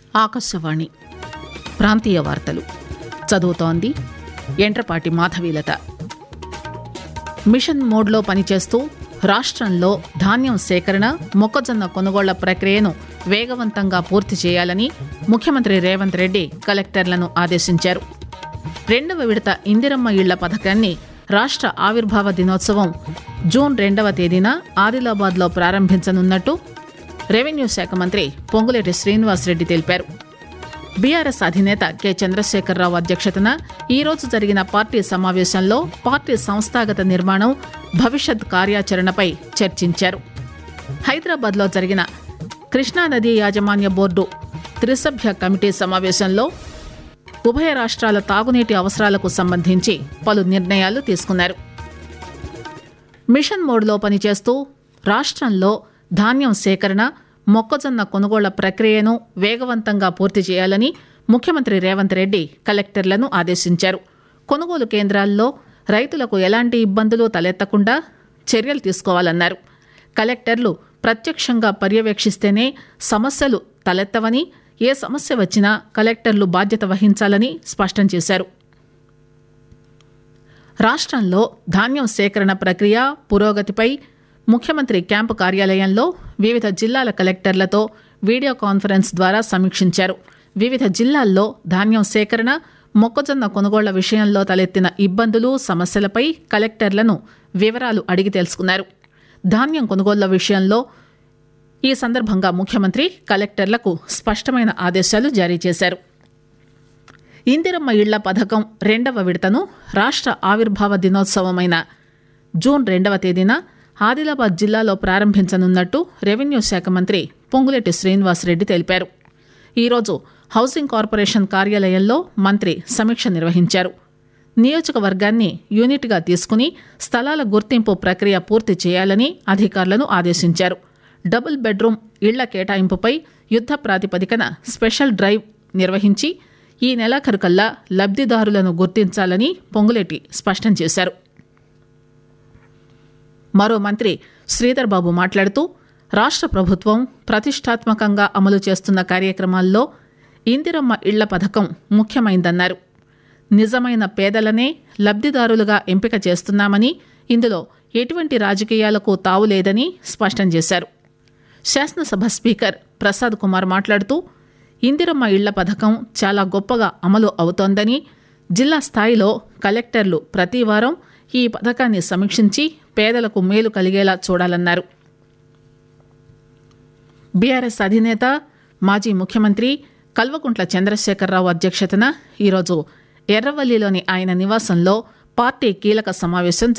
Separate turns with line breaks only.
ఆకాశవాణి ప్రాంతీయ వార్తలు చదువుతోంది ఎంట్రపాటి మాధవీలత మిషన్ మోడ్లో పనిచేస్తూ రాష్ట్రంలో ధాన్యం సేకరణ మొక్కజొన్న కొనుగోళ్ల ప్రక్రియను వేగవంతంగా పూర్తి చేయాలని ముఖ్యమంత్రి రేవంత్ రెడ్డి కలెక్టర్లను ఆదేశించారు రెండవ విడత ఇందిరమ్మ ఇళ్ల పథకాన్ని రాష్ట్ర ఆవిర్భావ దినోత్సవం జూన్ రెండవ తేదీన ఆదిలాబాద్లో ప్రారంభించనున్నట్టు రెవెన్యూ శాఖ మంత్రి పొంగులేటి శ్రీనివాసరెడ్డి తెలిపారు బీఆర్ఎస్ అధినేత కె చంద్రశేఖరరావు అధ్యక్షతన ఈ రోజు జరిగిన పార్టీ సమావేశంలో పార్టీ సంస్థాగత నిర్మాణం భవిష్యత్ కార్యాచరణపై చర్చించారు హైదరాబాద్లో జరిగిన కృష్ణానదీ యాజమాన్య బోర్డు త్రిసభ్య కమిటీ సమావేశంలో ఉభయ రాష్ట్రాల తాగునీటి అవసరాలకు సంబంధించి పలు నిర్ణయాలు తీసుకున్నారు మిషన్ మోడ్లో పనిచేస్తూ రాష్ట్రంలో ధాన్యం సేకరణ మొక్కజొన్న కొనుగోళ్ల ప్రక్రియను వేగవంతంగా పూర్తి చేయాలని ముఖ్యమంత్రి రేవంత్ రెడ్డి కలెక్టర్లను ఆదేశించారు కొనుగోలు కేంద్రాల్లో రైతులకు ఎలాంటి ఇబ్బందులు తలెత్తకుండా చర్యలు తీసుకోవాలన్నారు కలెక్టర్లు ప్రత్యక్షంగా పర్యవేక్షిస్తేనే సమస్యలు తలెత్తవని ఏ సమస్య వచ్చినా కలెక్టర్లు బాధ్యత వహించాలని స్పష్టం చేశారు రాష్ట్రంలో ధాన్యం సేకరణ ప్రక్రియ పురోగతిపై ముఖ్యమంత్రి క్యాంపు కార్యాలయంలో వివిధ జిల్లాల కలెక్టర్లతో వీడియో కాన్ఫరెన్స్ ద్వారా సమీక్షించారు వివిధ జిల్లాల్లో ధాన్యం సేకరణ మొక్కజొన్న కొనుగోళ్ల విషయంలో తలెత్తిన ఇబ్బందులు సమస్యలపై కలెక్టర్లను వివరాలు అడిగి తెలుసుకున్నారు ధాన్యం కొనుగోళ్ల విషయంలో ఈ సందర్భంగా ముఖ్యమంత్రి కలెక్టర్లకు స్పష్టమైన ఆదేశాలు జారీ చేశారు ఇందిరమ్మ ఇళ్ల పథకం రెండవ విడతను రాష్ట్ర ఆవిర్భావ దినోత్సవమైన జూన్ రెండవ తేదీన ఆదిలాబాద్ జిల్లాలో ప్రారంభించనున్నట్టు రెవెన్యూ శాఖ మంత్రి పొంగులేటి శ్రీనివాసరెడ్డి తెలిపారు ఈరోజు హౌసింగ్ కార్పొరేషన్ కార్యాలయంలో మంత్రి సమీక్ష నిర్వహించారు నియోజకవర్గాన్ని యూనిట్గా తీసుకుని స్థలాల గుర్తింపు ప్రక్రియ పూర్తి చేయాలని అధికారులను ఆదేశించారు డబుల్ బెడ్రూమ్ ఇళ్ల కేటాయింపుపై యుద్ద ప్రాతిపదికన స్పెషల్ డ్రైవ్ నిర్వహించి ఈ నెలాఖరుకల్లా లబ్దిదారులను గుర్తించాలని పొంగులేటి స్పష్టం చేశారు మరో మంత్రి శ్రీధర్ బాబు మాట్లాడుతూ రాష్ట్ర ప్రభుత్వం ప్రతిష్టాత్మకంగా అమలు చేస్తున్న కార్యక్రమాల్లో ఇందిరమ్మ ఇళ్ల పథకం ముఖ్యమైందన్నారు నిజమైన పేదలనే లబ్దిదారులుగా ఎంపిక చేస్తున్నామని ఇందులో ఎటువంటి రాజకీయాలకు తావులేదని స్పష్టం చేశారు శాసనసభ స్పీకర్ ప్రసాద్ కుమార్ మాట్లాడుతూ ఇందిరమ్మ ఇళ్ల పథకం చాలా గొప్పగా అమలు అవుతోందని జిల్లా స్థాయిలో కలెక్టర్లు ప్రతి వారం ఈ పథకాన్ని సమీక్షించి పేదలకు మేలు కలిగేలా చూడాలన్నారు బీఆర్ఎస్ అధినేత మాజీ ముఖ్యమంత్రి కల్వకుంట్ల చంద్రశేఖరరావు అధ్యక్షతన ఈరోజు ఎర్రవల్లిలోని ఆయన నివాసంలో పార్టీ కీలక సమావేశం